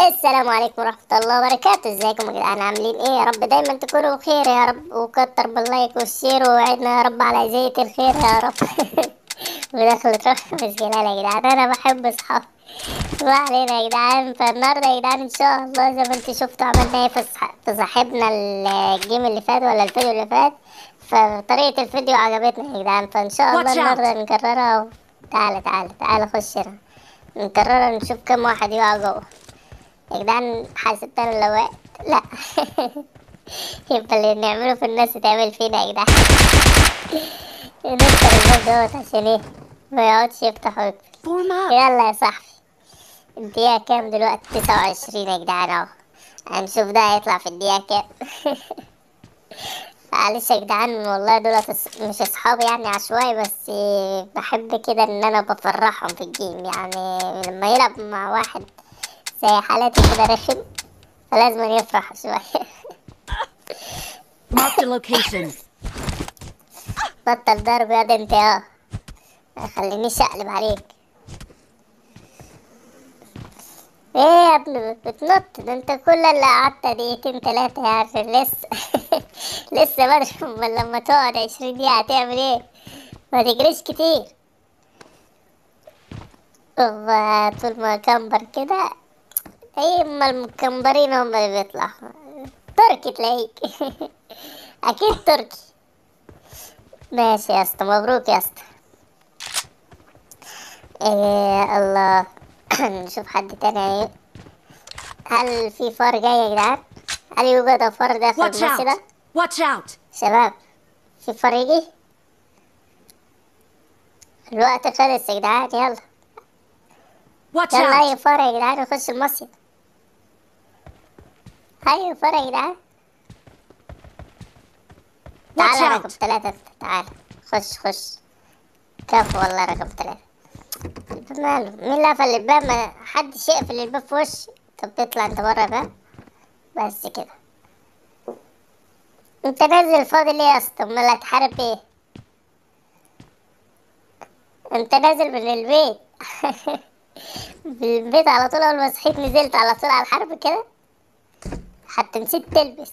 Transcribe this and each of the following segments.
السلام عليكم ورحمة الله وبركاته ازيكم يا جدعان عاملين ايه يا رب دايما تكونوا بخير يا رب وكتر باللايك والشير ووعدنا يا رب على زية الخير يا رب ودخلت روح مش جلال يا جدعان انا بحب اصحابي ما علينا يا جدعان فالنهارده يا جدعان ان شاء الله زي ما انتوا شفتوا عملنا ايه في صح- في صاحبنا الجيم اللي فات ولا الفيديو اللي فات فطريقة الفيديو عجبتنا يا جدعان فان شاء الله Watch out. النهارده نكررها و... تعالى تعالى تعالى خش هنا نكررها نشوف كم واحد يقع جوه يا جدعان حسبت انا لو وقعت لا يبقى اللي نعمله في الناس تعمل فينا يا جدعان نكسر الباب دوت عشان ايه ما يقعدش يفتح ويقفل Form up. يلا يا صاحبي الدقيقة كام دلوقتي تسعة وعشرين يا جدعان اهو هنشوف ده هيطلع في الدقيقة كام معلش يا جدعان والله دولت أص- مش اصحابي يعني عشوائي بس بحب كده ان انا بفرحهم في الجيم يعني لما يلعب مع واحد زي حالاتي كده رخم فلازم يفرح شوية Marked a location. بطل ضرب يا ده انت اه ما خلينيش اقلب عليك ايه يا ابني بتنط ده انت كل اللي قعدت دقيقتين تلاتة يعني لسه لسه بدري امال لما تقعد عشرين دقيقة هتعمل ايه ما تجريش كتير هو طول ما كمبر كده ايه اما المكمبرين هم اللي بيطلعوا تركي تلاقيك اكيد تركي ماشي يا اسطى مبروك يا اسطى إيه الله نشوف حد تاني هي- هل في فار جاي يا جدعان؟ هل يوجد فار داخل Watch الماتش out. ده؟ Watch out. شباب في فار يجي؟ الوقت خلص يا جدعان يلا Watch يلا out. اي فار يا جدعان يخش المصيف اي فار يا جدعان Watch تعال رقم out. ثلاثة تعال خش خش كفو والله رقم ثلاثة ماله مين اللي قفل الباب ما حدش يقفل الباب في وشي طب تطلع انت بره بقى بس كده انت نازل فاضي ليه يا اسطى امال هتحارب ايه انت نازل من البيت من البيت على طول اول ما صحيت نزلت على طول على الحرب كده حتى نسيت تلبس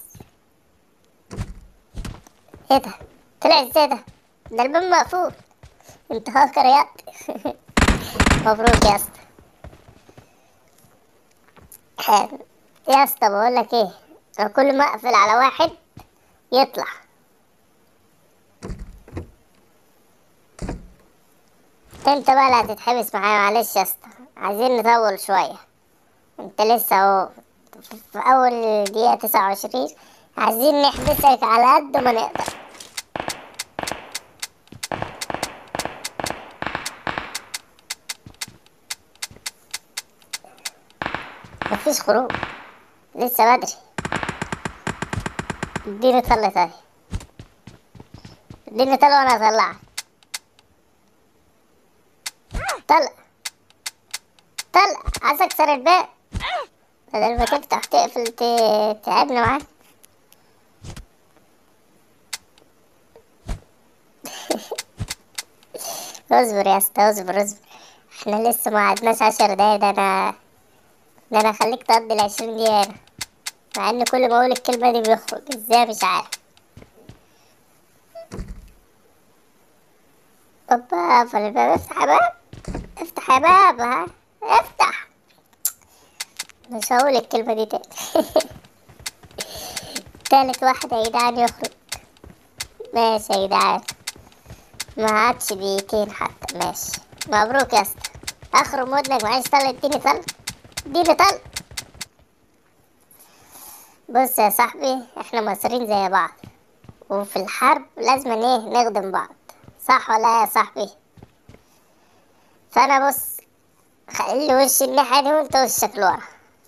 ايه ده طلع ازاي ده ده الباب مقفول انت هاكر يا مبروك يا اسطى حلو. يا اسطى بقول لك ايه أنا كل ما اقفل على واحد يطلع انت بقى اللي هتتحبس معايا معلش يا اسطى عايزين نطول شويه انت لسه اهو في اول دقيقه تسعة وعشرين عايزين نحبسك على قد ما نقدر مفيش خروج لسه بدري اديني طلة تاني اديني طلة وانا اطلعك طلع طلع عايز اكسر الباب بدل ما تفتح تقفل ت- تعبنا معاك اصبر يا اسطى اصبر اصبر احنا لسه ما قعدناش عشر دقايق ده انا ده انا اخليك تقضي العشرين دقيقة هنا مع ان كل ما اقول الكلمة دي بيخرج ازاي مش عارف اوبا قفل الباب افتح يا باب افتح يا باب ها افتح مش هقول الكلمة دي تاني تالت واحد يا جدعان يخرج ماشي يا جدعان ما عادش دقيقتين حتى ماشي مبروك يا اسطى اخرم ودنك معيش طلع اديني طلع اديني طلع بص يا صاحبي احنا مصريين زي بعض وفي الحرب لازم ايه نخدم بعض صح ولا إيه يا صاحبي فانا بص خلي وشي الناحية دي وانت وشك لورا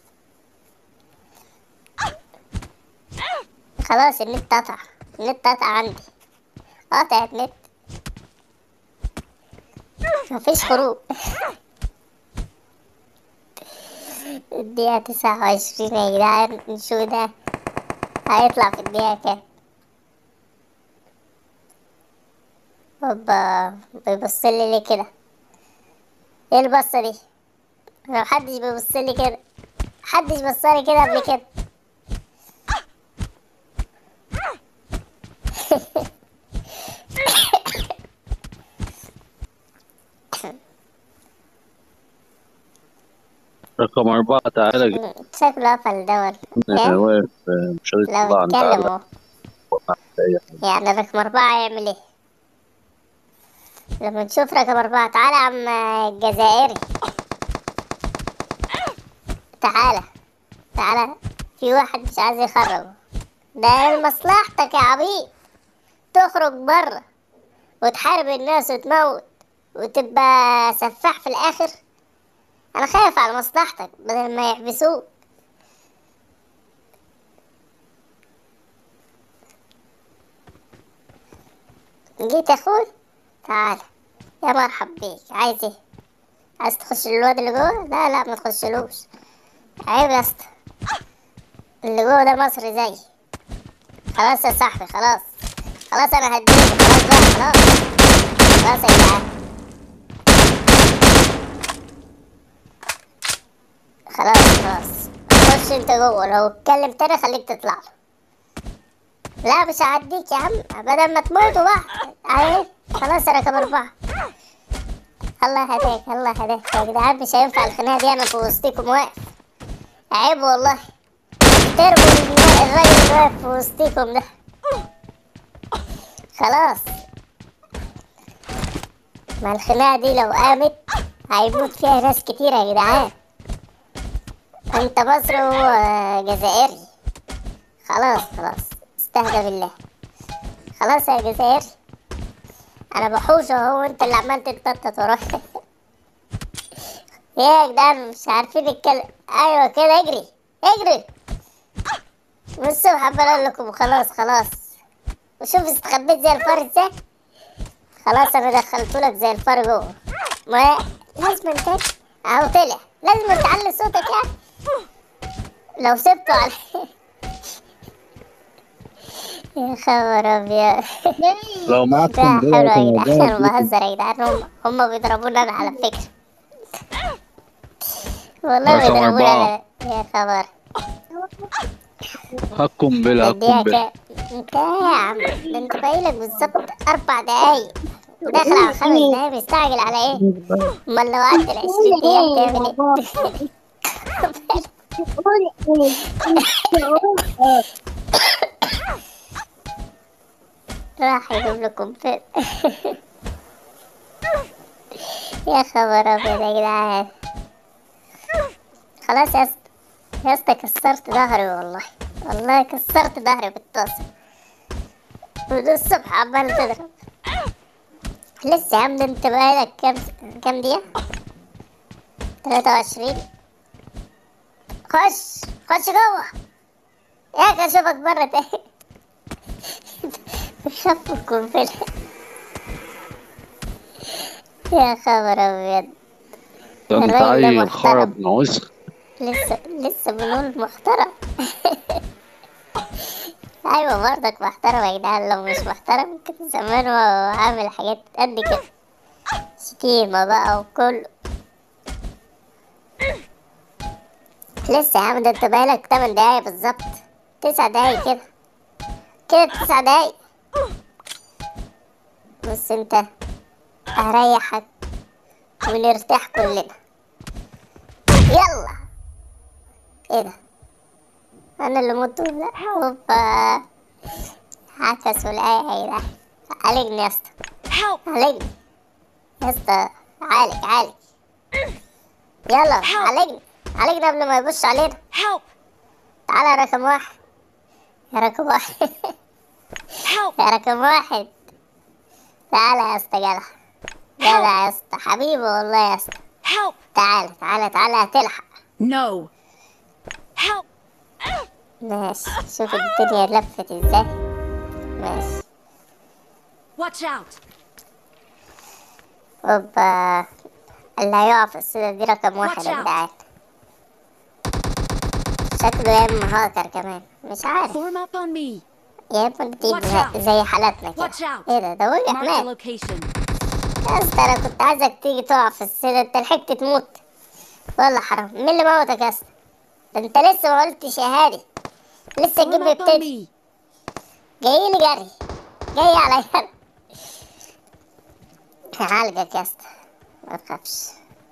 خلاص النت قطع النت قطع عندي قطع النت مفيش خروج الدقيقة تسعة وعشرين يا جدعان نشوف ده هيطلع في الدقيقة كام هوبا بيبصلي ليه كده ايه البصة دي؟ انا محدش بيبصلي كده محدش بصالي كده قبل كده رقم أربعة تعالى شكله قفل دور جبنا إيه؟ واقف آه، مش راضي لو يطلع تعالى اتكلموا أي حاجة. يعني رقم أربعة يعمل ايه لما نشوف رقم أربعة تعالى يا عم الجزائري تعالى تعالى في واحد مش عايز يخرج ده لمصلحتك يا عبيد تخرج بره وتحارب الناس وتموت وتبقى سفاح في الآخر أنا خايف على مصلحتك بدل ما يحبسوك جيت يا اخوي تعال يا مرحب بيك عايز ايه عايز تخش الواد اللي جوه لا لا ما تخشلوش عيب يا اسطى اللي جوه ده مصري زي خلاص يا صاحبي خلاص خلاص انا هديك خلاص بقى خلاص خلاص يا جدعان خلاص خلاص خش انت جوه لو اتكلم تاني خليك تطلع له لا مش هعديك يا عم بدل ما تموتوا بقى اهي خلاص رقم أربعة الله هداك الله هداك يا جدعان مش هينفع الخناقة دي أنا في وسطيكم واقف عيب والله ترموا الم- الراجل اللي واقف في وسطيكم ده خلاص ما الخناقة دي لو قامت هيموت فيها ناس كتير يا جدعان انت مصري وهو جزائري خلاص خلاص استهدى بالله خلاص يا جزائر انا بحوش اهو انت اللي عمال تتنطط ورايا ايه يا جدعان مش عارفين نتكلم ايوه كده اجري اجري من الصبح عمال اقول لكم خلاص خلاص وشوف استخبيت زي الفار ازاي خلاص انا دخلتولك زي الفار جوه ما لازم انت اهو طلع لازم تعلي صوتك يعني لو سبته على يا خبر ابيض لو معاك ده حلو كمبيوتر يا جدعان انا موبايل، بهزر يا جدعان هم هم بيضربونا انا على فكرة والله رقم بيضربونا أربعة. انا يا خبر هات قنبلة هات اديها قنبلة كام انت ايه يا عم ده انت باقيلك بالظبط اربع دقايق وداخل على خمس دقايق مستعجل على ايه امال لو قعدت العشرين دقيقة تعمل ايه راح يجيب لكم فيلم يا خبر ابيض يا جدعان خلاص يا اسطى يا اسطى كسرت ظهري والله والله كسرت ظهري بالطاسة من الصبح عمال تضرب لسه يا عم ده انت بقالك كام كام دقيقة؟ تلاتة وعشرين خش خش جوه ياك اشوفك مرة تاني بخاف من القنبلة يا خبر ابيض ده انت الراجل ده عيل محترم. خرب ناقص لسه لسه بنقول محترم ايوه برضك محترم يا جدعان لو مش محترم كان زمان هو عامل حاجات قد كده شتيمة بقى وكله لسه يا عم ده انت بقالك 8 دقايق بالظبط 9 دقايق كده كده 9 دقايق بص انت هريحك ونرتاح كلنا يلا ايه ده انا اللي مت ولا هوبا عكس ولا ايه ده عالجني يا اسطى Help! عالجني يا اسطى عالج عالج يلا عالجني عالجني قبل ما يبص علينا Help! تعالى يا رقم واحد يا رقم واحد Help! يا رقم واحد تعالى يا اسطى جدع جدع يا اسطى حبيبي والله يا اسطى Help! تعالى تعالى تعالى هتلحق No! Help! ماشي شوف الدنيا لفت ازاي ماشي Watch out! اوبا اللي هيقع في السودة دي رقم واحد Watch يا out. جدعان شكله يا اما هاكر كمان مش عارف Form up on me! يا اما دي Watch زي- out. زي حالاتنا كده Watch out. ايه ده ده وقع Mark the مات location. يا اسطى انا كنت عايزك تيجي تقع في السودة انت لحقت تموت والله حرام مين اللي موتك يا اسطى ده انت لسه ما قلتش يا هادي لسه الجيم Form up on بيبتدي me. جاي لي جري جاي عليا أنا. هعالجك يا اسطى ما تخافش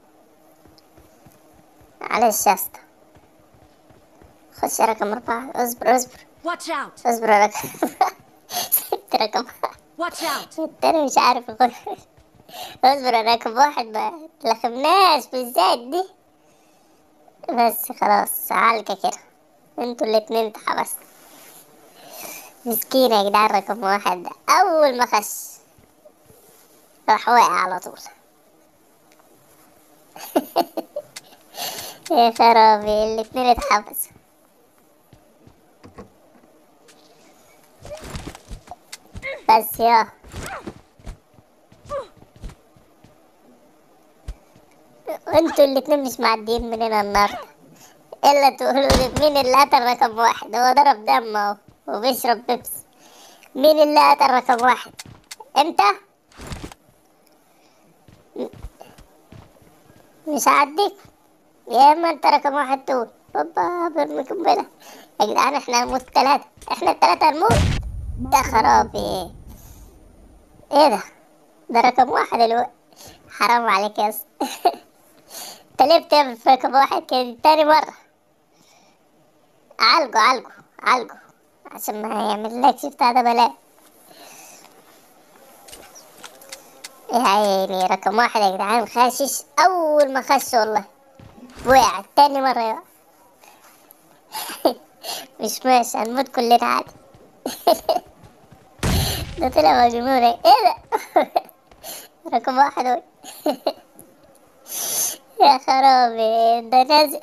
معلش يا اسطى خش يا رقم أربعة اصبر اصبر Watch out. اصبر يا رقم سبت رقم Watch out. التاني مش عارف يخش اصبر يا رقم واحد ما تلخمناش بالذات دي بس خلاص عالجة كده انتوا الاتنين اتحبستوا مسكين يا جدعان رقم واحد ده أول ما خش راح واقع على طول يا خرابي الاتنين اتحبسوا بس يا انتوا الاتنين مش معديين مننا النهارده الا تقولوا لي مين اللي قتل رقم واحد هو ضرب دم اهو وبيشرب بيبسي مين اللي قتل رقم واحد انت م- مش هعديك يا اما انت رقم واحد تقول بابا برمي قنبله يا جدعان احنا هنموت تلاتة احنا التلاتة هنموت يا خرابي ايه ده ده رقم واحد الو... حرام عليك يا اسطى انت ليه بتعمل في رقم واحد كده تاني مرة عالجه عالجه عالجه عشان ما يعملكش بتاع ده بلاء يا عيني رقم واحد يا جدعان خاشش أول ما خش والله وقع تاني مرة يقع مش ماشي هنموت كلنا عادي ده طلع مجنون ايه ده رقم واحد هو يا خرابي ده نازل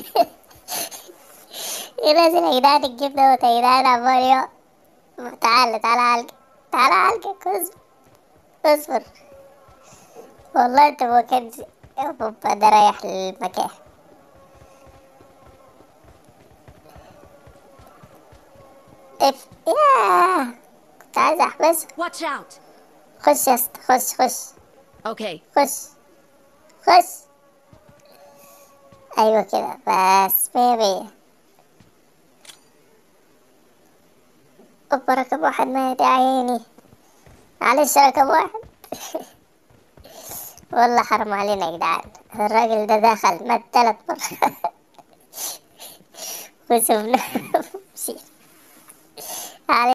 ايه نازل يا جدعان الجيب دوت يا جدعان عمال يقع تعال تعال عالجك تعال عالجك اصبر اصبر والله انت ما كانش يا بابا ده رايح للمكان اف ياه كنت عايز احبسه Watch out. خش يا اسطى خش خش Okay. خش خش ايوه كده بس مية مية اوبا رقم واحد مات يا عيني معلش رقم واحد والله حرام علينا يا جدعان الراجل ده دخل مات تلات مرات وسبناه مشي